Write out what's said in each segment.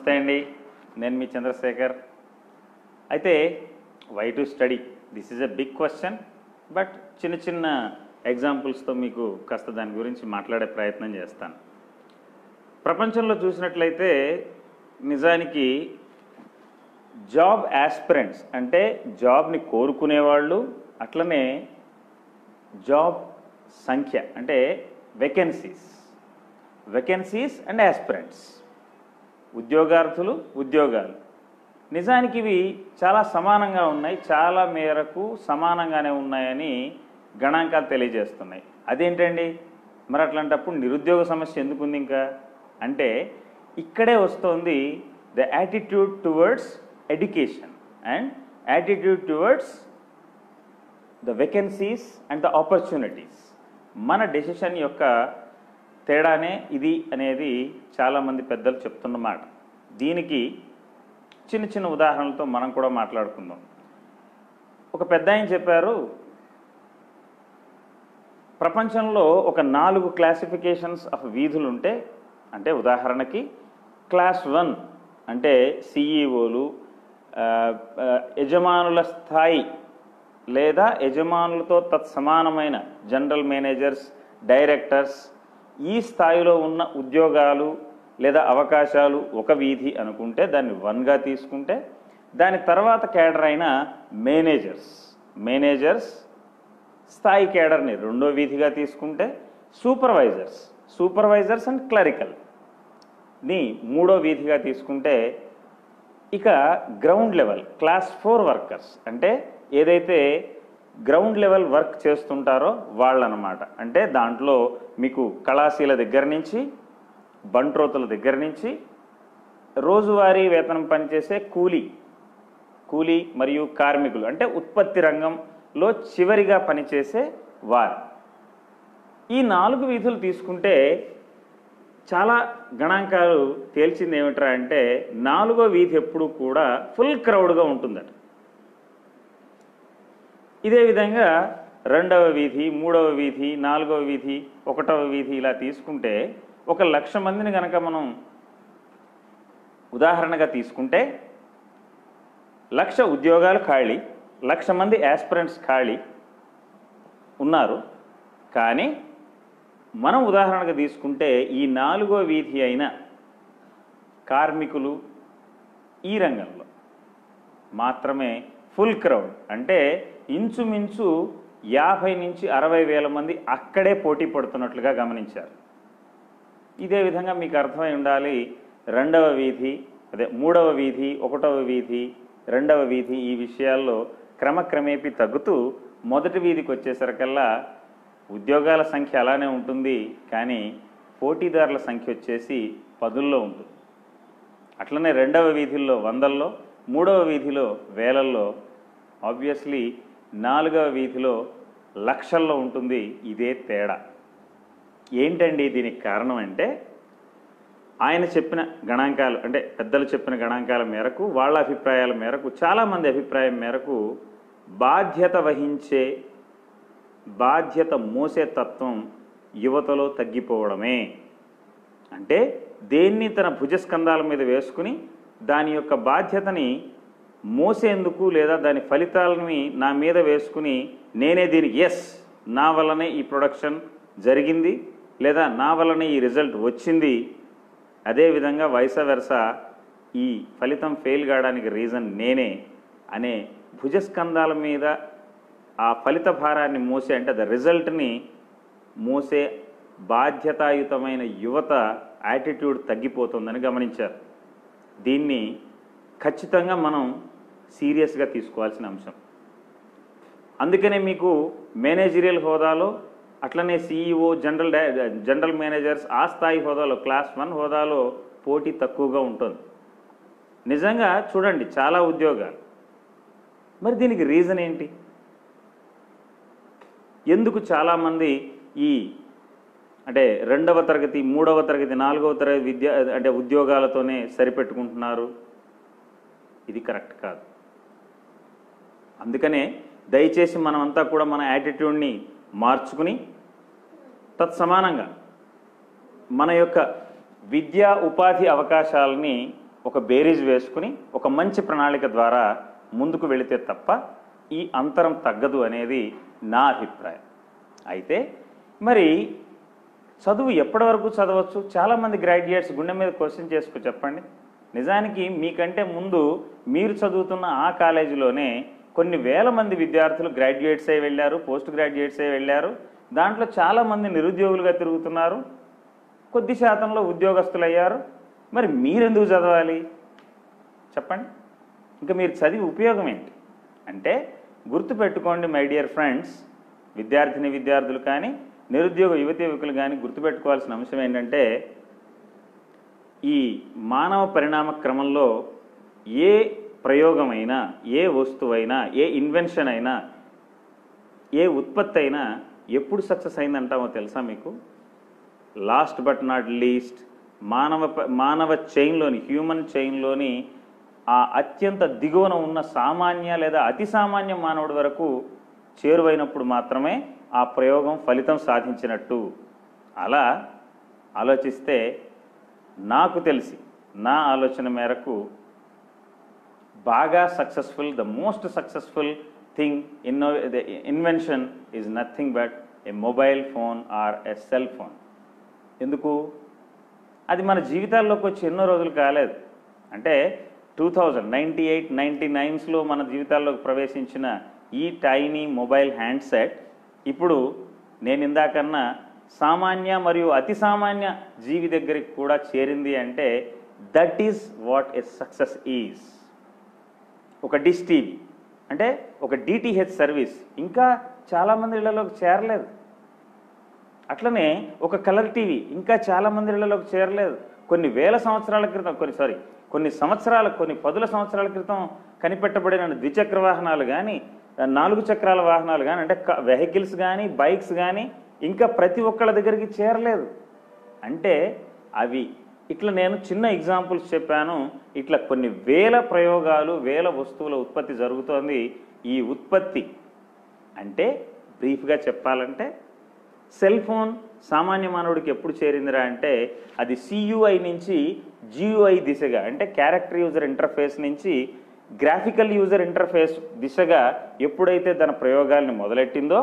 నమస్తే అండి నేను మీ చంద్రశేఖర్ అయితే why to study this is a big question but చిన్న చిన్న ఎగ్జాంపుల్స్తో మీకు కాస్త దాని గురించి మాట్లాడే ప్రయత్నం చేస్తాను ప్రపంచంలో చూసినట్లయితే నిజానికి జాబ్ యాస్పిరెంట్స్ అంటే జాబ్ని కోరుకునేవాళ్ళు అట్లనే జాబ్ సంఖ్య అంటే వెకెన్సీస్ వెకెన్సీస్ అండ్ యాస్పిరెంట్స్ ఉద్యోగార్థులు ఉద్యోగాలు నిజానికి ఇవి చాలా సమానంగా ఉన్నాయి చాలా మేరకు సమానంగానే ఉన్నాయని గణాంకాలు తెలియజేస్తున్నాయి అదేంటండి మరి అట్లాంటప్పుడు నిరుద్యోగ సమస్య ఎందుకుంది ఇంకా అంటే ఇక్కడే వస్తోంది the attitude towards education and attitude towards the vacancies and the opportunities మన డెసిషన్ యొక్క తేడానే ఇది అనేది చాలామంది పెద్దలు చెప్తున్నమాట దీనికి చిన్న చిన్న ఉదాహరణలతో మనం కూడా మాట్లాడుకుందాం ఒక పెద్ద ఆయన చెప్పారు ప్రపంచంలో ఒక నాలుగు క్లాసిఫికేషన్స్ ఆఫ్ వీధులు ఉంటే అంటే ఉదాహరణకి క్లాస్ వన్ అంటే సిఈఓలు యజమానుల స్థాయి లేదా యజమానులతో తత్సమానమైన జనరల్ మేనేజర్స్ డైరెక్టర్స్ ఈ స్థాయిలో ఉన్న ఉద్యోగాలు లేదా అవకాశాలు ఒక వీధి అనుకుంటే దాన్ని వన్గా తీసుకుంటే దాని తర్వాత కేడర్ అయిన మేనేజర్స్ మేనేజర్స్ స్థాయి కేడర్ని రెండో వీధిగా తీసుకుంటే సూపర్వైజర్స్ సూపర్వైజర్స్ అండ్ క్లరికల్ ని మూడో వీధిగా తీసుకుంటే ఇక ground level class four workers అంటే ఏదైతే గ్రౌండ్ లెవెల్ వర్క్ చేస్తుంటారో వాళ్ళనమాట అంటే దాంట్లో మీకు కళాశీల దగ్గర నుంచి బంట్రోతుల దగ్గర నుంచి రోజువారీ వేతనం పనిచేసే కూలీ కూలీ మరియు కార్మికులు అంటే ఉత్పత్తి రంగంలో చివరిగా పనిచేసే వారు ఈ నాలుగు వీధులు తీసుకుంటే చాలా గణాంకాలు తేల్చింది ఏమిట్రా అంటే నాలుగో వీధి ఎప్పుడు కూడా ఫుల్ క్రౌడ్గా ఉంటుందట ఇదే విధంగా రెండవ వీధి మూడవ వీధి నాలుగవ వీధి ఒకటవ వీధి ఇలా తీసుకుంటే ఒక లక్ష మందిని కనుక మనం ఉదాహరణగా తీసుకుంటే లక్ష ఉద్యోగాలు ఖాళీ లక్ష మంది యాస్పిరెంట్స్ ఖాళీ ఉన్నారు కానీ మనం ఉదాహరణగా తీసుకుంటే ఈ నాలుగో వీధి అయిన కార్మికులు ఈ రంగంలో మాత్రమే ఫుల్ క్రౌడ్ అంటే ఇంచుమించు యాభై నుంచి అరవై వేల మంది అక్కడే పోటీ పడుతున్నట్లుగా గమనించారు ఇదే విధంగా మీకు అర్థమై ఉండాలి రెండవ వీధి అదే మూడవ వీధి ఒకటవ వీధి రెండవ వీధి ఈ విషయాల్లో క్రమక్రమేపీ తగ్గుతూ మొదటి వీధికి వచ్చేసరికల్లా ఉద్యోగాల సంఖ్య అలానే ఉంటుంది కానీ పోటీదారుల సంఖ్య వచ్చేసి పదుల్లో ఉంటుంది అట్లనే రెండవ వీధిలో వందల్లో మూడవ వీధిలో వేలల్లో ఆబ్వియస్లీ నాలుగవ వీధిలో లక్షల్లో ఉంటుంది ఇదే తేడా ఏంటండి దీనికి కారణం అంటే ఆయన చెప్పిన గణాంకాలు అంటే పెద్దలు చెప్పిన గణాంకాల మేరకు వాళ్ళ అభిప్రాయాల మేరకు చాలామంది అభిప్రాయం మేరకు బాధ్యత వహించే బాధ్యత మోసే తత్వం యువతలో తగ్గిపోవడమే అంటే దేన్ని తన భుజస్కంధాల మీద వేసుకుని దాని యొక్క బాధ్యతని మోసేందుకు లేదా దాని ఫలితాలని నా మీద వేసుకుని నేనే దీనికి ఎస్ నా వల్లనే ఈ ప్రొడక్షన్ జరిగింది లేదా నా వల్లనే ఈ రిజల్ట్ వచ్చింది అదేవిధంగా వయస వెరస ఈ ఫలితం ఫెయిల్ కావడానికి రీజన్ నేనే అనే భుజస్కంధాల మీద ఆ ఫలిత భారాన్ని మోసే అంటే ద రిజల్ట్ని మోసే బాధ్యతాయుతమైన యువత యాటిట్యూడ్ తగ్గిపోతుందని గమనించారు దీన్ని ఖచ్చితంగా మనం సీరియస్గా తీసుకోవాల్సిన అంశం అందుకనే మీకు మేనేజరియల్ హోదాలో అట్లనే సీఈఓ జనరల్ డై జనరల్ మేనేజర్స్ ఆ స్థాయి హోదాలో క్లాస్ వన్ హోదాలో పోటీ తక్కువగా ఉంటుంది నిజంగా చూడండి చాలా ఉద్యోగాలు మరి దీనికి రీజన్ ఏంటి ఎందుకు చాలామంది ఈ అంటే రెండవ తరగతి మూడవ తరగతి నాలుగవ తరగతి విద్య అంటే ఉద్యోగాలతోనే సరిపెట్టుకుంటున్నారు ఇది కరెక్ట్ కాదు అందుకనే దయచేసి మనమంతా కూడా మన యాటిట్యూడ్ని మార్చుకుని తత్సమానంగా మన యొక్క విద్యా ఉపాధి అవకాశాలని ఒక బేరీజ్ వేసుకుని ఒక మంచి ప్రణాళిక ద్వారా ముందుకు వెళితే తప్ప ఈ అంతరం తగ్గదు అనేది నా అభిప్రాయం అయితే మరి చదువు ఎప్పటి వరకు చదవచ్చు చాలామంది గ్రాడ్యుయేట్స్ గుండె మీద క్వశ్చన్ చేసుకో చెప్పండి నిజానికి మీకంటే ముందు మీరు చదువుతున్న ఆ కాలేజీలోనే కొన్ని వేల మంది విద్యార్థులు గ్రాడ్యుయేట్స్ అయి వెళ్ళారు పోస్ట్ గ్రాడ్యుయేట్స్ అయి వెళ్ళారు దాంట్లో చాలామంది నిరుద్యోగులుగా తిరుగుతున్నారు కొద్ది శాతంలో ఉద్యోగస్తులు అయ్యారు మరి మీరెందుకు చదవాలి చెప్పండి ఇంకా మీరు చదివి ఉపయోగం ఏంటి అంటే గుర్తుపెట్టుకోండి మై డియర్ ఫ్రెండ్స్ విద్యార్థిని విద్యార్థులు కానీ నిరుద్యోగ యువతి యువకులు కానీ గుర్తుపెట్టుకోవాల్సిన అంశం ఏంటంటే ఈ మానవ పరిణామ క్రమంలో ఏ ప్రయోగమైనా ఏ వస్తువైనా ఏ ఇన్వెన్షన్ అయినా ఏ ఉత్పత్తి అయినా ఎప్పుడు సక్సెస్ అయిందంటామో తెలుసా మీకు లాస్ట్ బట్ నాట్ లీస్ట్ మానవ ప- మానవ చైన్లోని హ్యూమన్ చైన్లోని ఆ అత్యంత దిగువన ఉన్న సామాన్య లేదా అతి సామాన్య మానవుడి వరకు చేరువైనప్పుడు మాత్రమే ఆ ప్రయోగం ఫలితం సాధించినట్టు అలా ఆలోచిస్తే నాకు తెలిసి నా ఆలోచన మేరకు బాగా successful the most successful thing ఇన్నో the invention is nothing but a mobile phone or a cell phone ఎందుకు అది మన జీవితాల్లోకి వచ్చి ఎన్నో రోజులు కాలేదు అంటే two thousand ninety eight ninety నైన్స్లో మన జీవితాల్లోకి ప్రవేశించిన ఈ టైనీ మొబైల్ హ్యాండ్సెట్ ఇప్పుడు నేను ఇందాకన్నా సామాన్య మరియు అతి సామాన్య జీవి దగ్గరికి కూడా చేరింది అంటే that is what a success is ఒక డిష్ టీవీ అంటే ఒక డిటిహెచ్ సర్వీస్ ఇంకా చాలామంది ఇళ్లలోకి చేరలేదు అట్లనే ఒక కలర్ టీవీ ఇంకా చాలా మంది ఇళ్లలోకి చేరలేదు కొన్ని వేల సంవత్సరాల క్రితం కొన్ని సారీ కొన్ని సంవత్సరాల కొన్ని పదుల సంవత్సరాల క్రితం కనిపెట్టబడిన ద్విచక్ర వాహనాలు కానీ నాలుగు చక్రాల వాహనాలు కానీ అంటే వెహికల్స్ కానీ బైక్స్ కానీ ఇంకా ప్రతి ఒక్కళ్ళ దగ్గరికి చేరలేదు అంటే అవి ఇట్లా నేను చిన్న ఎగ్జాంపుల్స్ చెప్పాను ఇట్లా కొన్ని వేల ప్రయోగాలు వేల వస్తువుల ఉత్పత్తి జరుగుతోంది ఈ ఉత్పత్తి అంటే బ్రీఫ్గా చెప్పాలంటే సెల్ ఫోన్ సామాన్య మానవుడికి ఎప్పుడు చేరిందిరా అంటే అది సియుఐ నుంచి జియుఐ దిశగా అంటే క్యారెక్టర్ యూజర్ ఇంటర్ఫేస్ నుంచి గ్రాఫికల్ యూజర్ ఇంటర్ఫేస్ దిశగా ఎప్పుడైతే తన ప్రయోగాల్ని మొదలెట్టిందో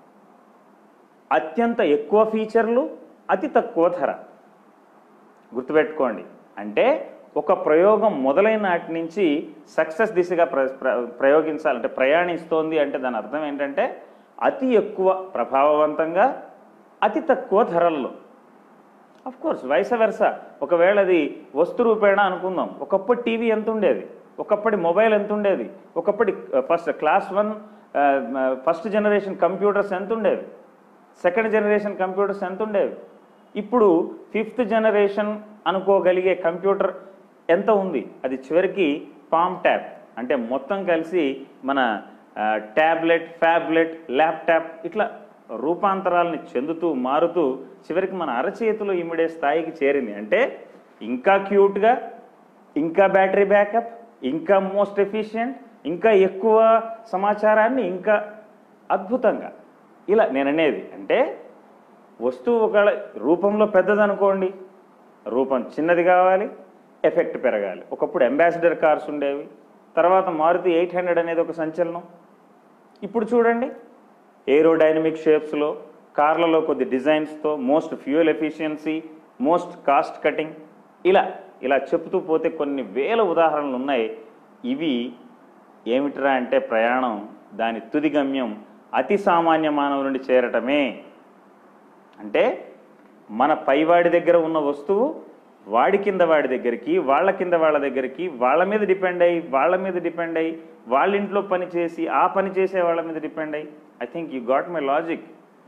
అత్యంత ఎక్కువ ఫీచర్లు అతి తక్కువ ధర గుర్తుపెట్టుకోండి అంటే ఒక ప్రయోగం మొదలైన నాటి నుంచి సక్సెస్ దిశగా ప్ర ప్ర- ప్రయోగించాలంటే ప్రయాణిస్తోంది అంటే దాని అర్థం ఏంటంటే అతి ఎక్కువ ప్రభావవంతంగా అతి తక్కువ ధరల్లో అఫ్ కోర్స్ వయస వెరస ఒకవేళ అది వస్తు రూపేణ అనుకుందాం ఒకప్పుడు టీవీ ఎంత ఉండేది ఒకప్పటి మొబైల్ ఎంత ఉండేది ఒకప్పటి first class one first generation computers ఎంత ఉండేవి సెకండ్ జనరేషన్ కంప్యూటర్స్ ఎంత ఉండేవి ఇప్పుడు ఫిఫ్త్ జనరేషన్ అనుకోగలిగే కంప్యూటర్ ఎంత ఉంది అది చివరికి పామ్ ట్యాబ్ అంటే మొత్తం కలిసి మన ట్యాబ్లెట్ ఫ్యాబ్లెట్ ల్యాప్టాప్ ఇట్లా రూపాంతరాలని చెందుతూ మారుతూ చివరికి మన అరచేతిలో ఇమిడే స్థాయికి చేరింది అంటే ఇంకా క్యూట్గా ఇంకా బ్యాటరీ బ్యాకప్ ఇంకా మోస్ట్ ఎఫిషియెంట్ ఇంకా ఎక్కువ సమాచారాన్ని ఇంకా అద్భుతంగా ఇలా నేను అనేది అంటే వస్తువు ఒక రూపంలో పెద్దదనుకోండి రూపం చిన్నది కావాలి ఎఫెక్ట్ పెరగాలి ఒకప్పుడు అంబాసిడర్ కార్స్ ఉండేవి తర్వాత మారుతి ఎయిట్ హండ్రెడ్ అనేది ఒక సంచలనం ఇప్పుడు చూడండి ఏరోడైనమిక్ షేప్స్లో కార్లలో కొద్ది డిజైన్స్తో most fuel efficiency most cost cutting ఇలా ఇలా చెప్తూ పోతే కొన్ని వేల ఉదాహరణలు ఉన్నాయి ఇవి ఏమిటిరా అంటే ప్రయాణం దాని తుది గమ్యం అతి సామాన్య మానవు నుండి చేరటమే అంటే మన పైవాడి దగ్గర ఉన్న వస్తువు వాడి కింద వాడి దగ్గరికి వాళ్ళ కింద వాళ్ళ దగ్గరికి వాళ్ళ మీద డిపెండ్ అయ్యి వాళ్ళ మీద డిపెండ్ అయ్యి వాళ్ళ ఇంట్లో పని చేసి ఆ పని చేసే వాళ్ళ మీద డిపెండ్ అయ్యి I think you got my logic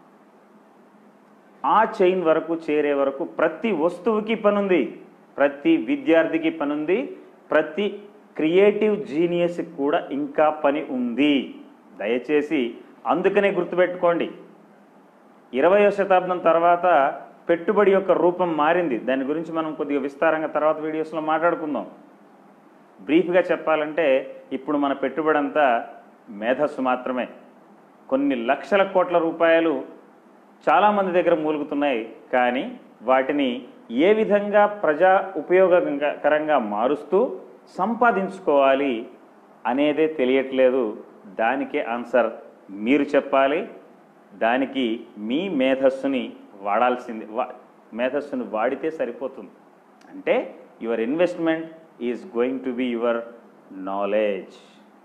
ఆ చైన్ వరకు చేరే వరకు ప్రతి వస్తువుకి పనుంది ప్రతి విద్యార్థికి పనుంది ప్రతి క్రియేటివ్ జీనియస్కి కూడా ఇంకా పని ఉంది దయచేసి అందుకనే గుర్తుపెట్టుకోండి ఇరవయో శతాబ్దం తర్వాత పెట్టుబడి యొక్క రూపం మారింది దాని గురించి మనం కొద్దిగా విస్తారంగా తర్వాత వీడియోస్లో మాట్లాడుకుందాం బ్రీఫ్గా చెప్పాలంటే ఇప్పుడు మన పెట్టుబడి అంతా మేధస్సు మాత్రమే కొన్ని లక్షల కోట్ల రూపాయలు చాలామంది దగ్గర మూలుగుతున్నాయి కానీ వాటిని ఏ విధంగా ప్రజా ఉపయోగకరంగా మారుస్తూ సంపాదించుకోవాలి అనేదే తెలియట్లేదు దానికే ఆన్సర్ మీరు చెప్పాలి దానికి మీ మేధస్సుని వాడాల్సింది వా మేధస్సుని వాడితే సరిపోతుంది అంటే your investment is going to be your knowledge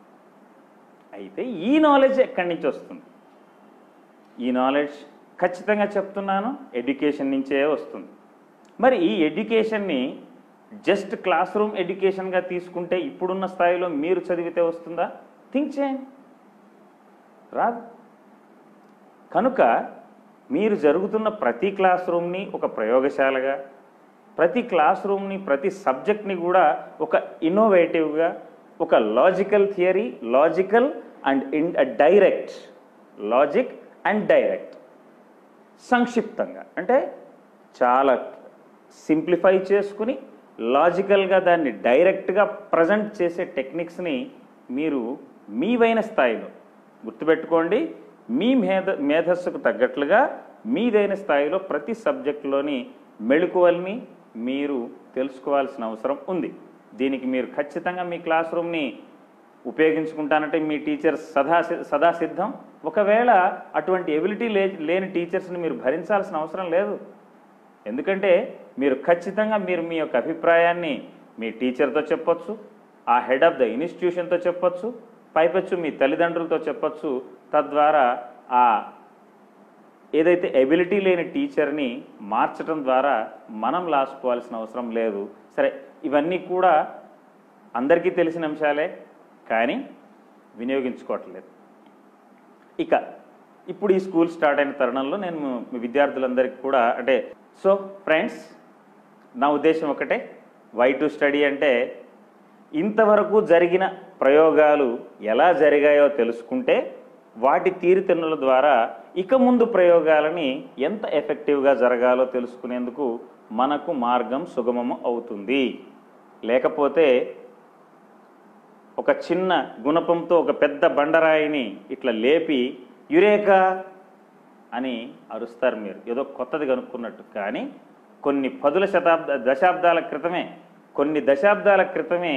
అయితే ఈ నాలెడ్జ్ ఎక్కడి నుంచి వస్తుంది ఈ నాలెడ్జ్ ఖచ్చితంగా చెప్తున్నాను ఎడ్యుకేషన్ నుంచే వస్తుంది మరి ఈ ఎడ్యుకేషన్ని జస్ట్ క్లాస్ రూమ్ ఎడ్యుకేషన్గా తీసుకుంటే ఇప్పుడున్న స్థాయిలో మీరు చదివితే వస్తుందా థింక్ చేయండి రాదు కనుక మీరు జరుగుతున్న ప్రతి క్లాస్ రూమ్ని ఒక ప్రయోగశాలగా ప్రతి క్లాస్ రూమ్ని ప్రతి సబ్జెక్ట్ని కూడా ఒక ఇన్నోవేటివ్గా ఒక logical theory logical and indirect logic and direct సంక్షిప్తంగా అంటే చాలా సింప్లిఫై చేసుకుని లాజికల్గా దాన్ని డైరెక్ట్గా ప్రజెంట్ చేసే టెక్నిక్స్ని మీరు మీవైన స్థాయిలో గుర్తుపెట్టుకోండి మీ మేధ మేధస్సుకు తగ్గట్లుగా మీదైన స్థాయిలో ప్రతి సబ్జెక్టులోని మెళుకువల్ని మీరు తెలుసుకోవాల్సిన అవసరం ఉంది దీనికి మీరు ఖచ్చితంగా మీ క్లాస్ రూమ్ని ఉపయోగించుకుంటానంటే మీ టీచర్స్ సదా సదా సిద్ధం ఒకవేళ అటువంటి ఎబిలిటీ లే లేని టీచర్స్ని మీరు భరించాల్సిన అవసరం లేదు ఎందుకంటే మీరు ఖచ్చితంగా మీరు మీ యొక్క అభిప్రాయాన్ని మీ టీచర్తో చెప్పొచ్చు ఆ హెడ్ ఆఫ్ ద ఇన్స్టిట్యూషన్తో చెప్పొచ్చు పైపెచ్చు మీ తల్లిదండ్రులతో చెప్పొచ్చు తద్వారా ఆ ఏదైతే ఎబిలిటీ లేని టీచర్ని మార్చడం ద్వారా మనం లాసుకోవాల్సిన అవసరం లేదు సరే ఇవన్నీ కూడా అందరికీ తెలిసిన అంశాలే కానీ వినియోగించుకోవట్లేదు ఇక ఇప్పుడు ఈ స్కూల్ స్టార్ట్ అయిన తరుణంలో నేను మీ విద్యార్థులందరికీ కూడా అంటే సో ఫ్రెండ్స్ నా ఉద్దేశం ఒకటే వై టు స్టడీ అంటే ఇంతవరకు జరిగిన ప్రయోగాలు ఎలా జరిగాయో తెలుసుకుంటే వాటి తీరుతెన్నుల ద్వారా ఇక ముందు ప్రయోగాలని ఎంత ఎఫెక్టివ్గా జరగాలో తెలుసుకునేందుకు మనకు మార్గం సుగమము అవుతుంది లేకపోతే ఒక చిన్న గుణపంతో ఒక పెద్ద బండరాయిని ఇట్లా లేపి యురేకా అని అరుస్తారు మీరు ఏదో కొత్తది కనుక్కున్నట్టు కానీ కొన్ని పదుల శతాబ్ద దశాబ్దాల క్రితమే కొన్ని దశాబ్దాల క్రితమే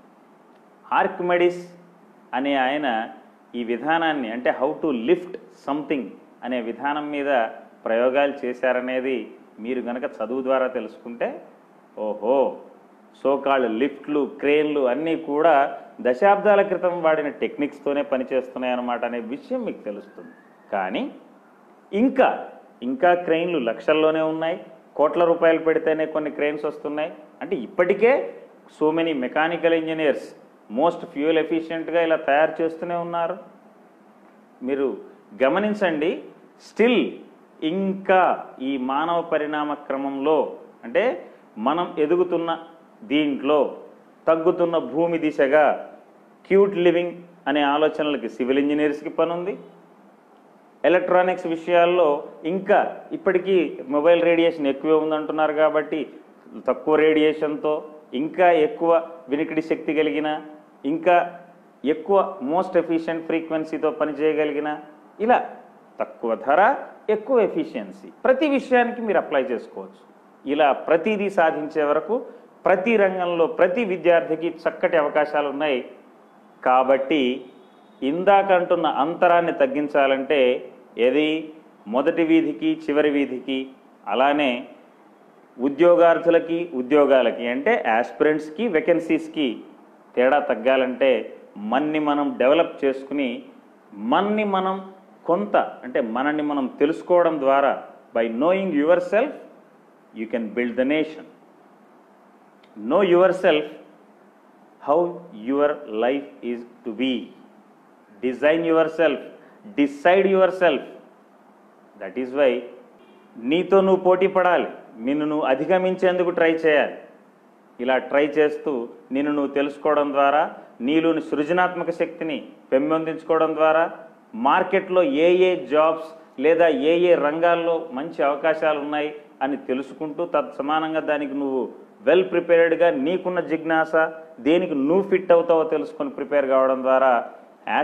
ఆర్కిమెడిస్ అనే ఆయన ఈ విధానాన్ని అంటే హౌ టు లిఫ్ట్ సంథింగ్ అనే విధానం మీద ప్రయోగాలు చేశారనేది మీరు గనక చదువు ద్వారా తెలుసుకుంటే ఓహో సోకాళ్ళు లిఫ్ట్లు క్రేన్లు అన్నీ కూడా దశాబ్దాల క్రితం వాడిన టెక్నిక్స్తోనే పనిచేస్తున్నాయన్నమాట అనే విషయం మీకు తెలుస్తుంది కానీ ఇంకా ఇంకా క్రెయిన్లు లక్షల్లోనే ఉన్నాయి కోట్ల రూపాయలు పెడితేనే కొన్ని క్రెయిన్స్ వస్తున్నాయి అంటే ఇప్పటికే so many mechanical engineers most fuel ఎఫిషియెంట్గా ఇలా తయారు చేస్తూనే ఉన్నారు మీరు గమనించండి స్టిల్ ఇంకా ఈ మానవ పరిణామ క్రమంలో అంటే మనం ఎదుగుతున్న దీంట్లో తగ్గుతున్న భూమి దిశగా క్యూట్ లివింగ్ అనే ఆలోచనలకి సివిల్ ఇంజనీర్స్కి పని ఉంది ఎలక్ట్రానిక్స్ విషయాల్లో ఇంకా ఇప్పటికీ మొబైల్ రేడియేషన్ ఎక్కువే ఉందంటున్నారు కాబట్టి తక్కువ రేడియేషన్తో ఇంకా ఎక్కువ వినికిడి శక్తి కలిగిన ఇంకా ఎక్కువ మోస్ట్ ఎఫిషియెంట్ ఫ్రీక్వెన్సీతో పనిచేయగలిగిన ఇలా తక్కువ ధర ఎక్కువ ఎఫిషియన్సీ ప్రతి విషయానికి మీరు అప్లై చేసుకోవచ్చు ఇలా ప్రతిదీ సాధించే వరకు ప్రతి రంగంలో ప్రతి విద్యార్థికి చక్కటి అవకాశాలు ఉన్నాయి కాబట్టి ఇందాకంటున్న అంతరాన్ని తగ్గించాలంటే ఏది మొదటి వీధికి చివరి వీధికి అలానే ఉద్యోగార్థులకి ఉద్యోగాలకి అంటే ఆస్పిరెంట్స్కి వెకెన్సీస్కి తేడా తగ్గాలంటే మన్ని మనం డెవలప్ చేసుకుని మన్ని మనం కొంత అంటే మనల్ని మనం తెలుసుకోవడం ద్వారా by knowing yourself you can build the nation know yourself how your life is to be design yourself decide yourself that is why నీతో నువ్వు పోటీ పడాలి నిన్ను నువ్వు అధిగమించేందుకు ట్రై చేయాలి ఇలా ట్రై చేస్తూ నిన్ను నువ్వు తెలుసుకోవడం ద్వారా నీలోని సృజనాత్మక శక్తిని పెంపొందించుకోవడం ద్వారా మార్కెట్లో ఏ ఏ జాబ్స్ లేదా ఏ ఏ రంగాల్లో మంచి అవకాశాలు ఉన్నాయి అని తెలుసుకుంటూ తత్సమానంగా దానికి నువ్వు వెల్ ప్రిపేర్డ్గా నీకున్న జిజ్ఞాస దేనికి నువ్వు ఫిట్ అవుతావో తెలుసుకొని ప్రిపేర్ కావడం ద్వారా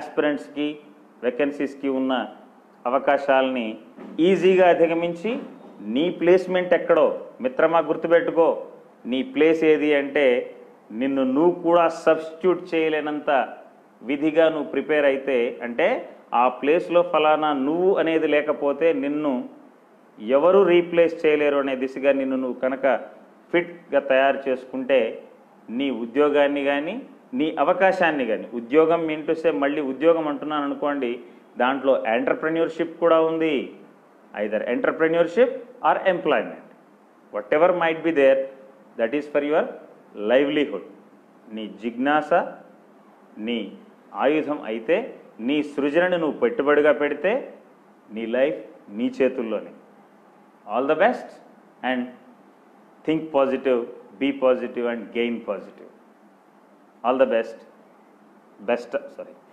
ఆస్పిరెంట్స్కి వెకెన్సీస్కి ఉన్న అవకాశాలని ఈజీగా అధిగమించి నీ ప్లేస్మెంట్ ఎక్కడో మిత్రమా గుర్తుపెట్టుకో నీ ప్లేస్ ఏది అంటే నిన్ను నువ్వు కూడా సబ్స్టిట్యూట్ చేయలేనంత విధిగా నువ్వు ప్రిపేర్ అయితే అంటే ఆ ప్లేస్లో ఫలానా నువ్వు అనేది లేకపోతే నిన్ను ఎవరు రీప్లేస్ చేయలేరు అనే దిశగా నిన్ను నువ్వు కనుక ఫిట్గా తయారు చేసుకుంటే నీ ఉద్యోగాన్ని కానీ నీ అవకాశాన్ని కానీ ఉద్యోగం ఏంటొస్తే మళ్ళీ ఉద్యోగం అంటున్నాను అనుకోండి దాంట్లో ఎంటర్ప్రెన్యూర్షిప్ కూడా ఉంది either entrepreneurship or employment whatever might be there that is for your livelihood నీ జిజ్ఞాస నీ ఆయుధం అయితే నీ సృజనని నువ్వు పెట్టుబడిగా పెడితే నీ లైఫ్ నీ చేతుల్లోనే all the best and think positive be positive and gain positive all the best best sorry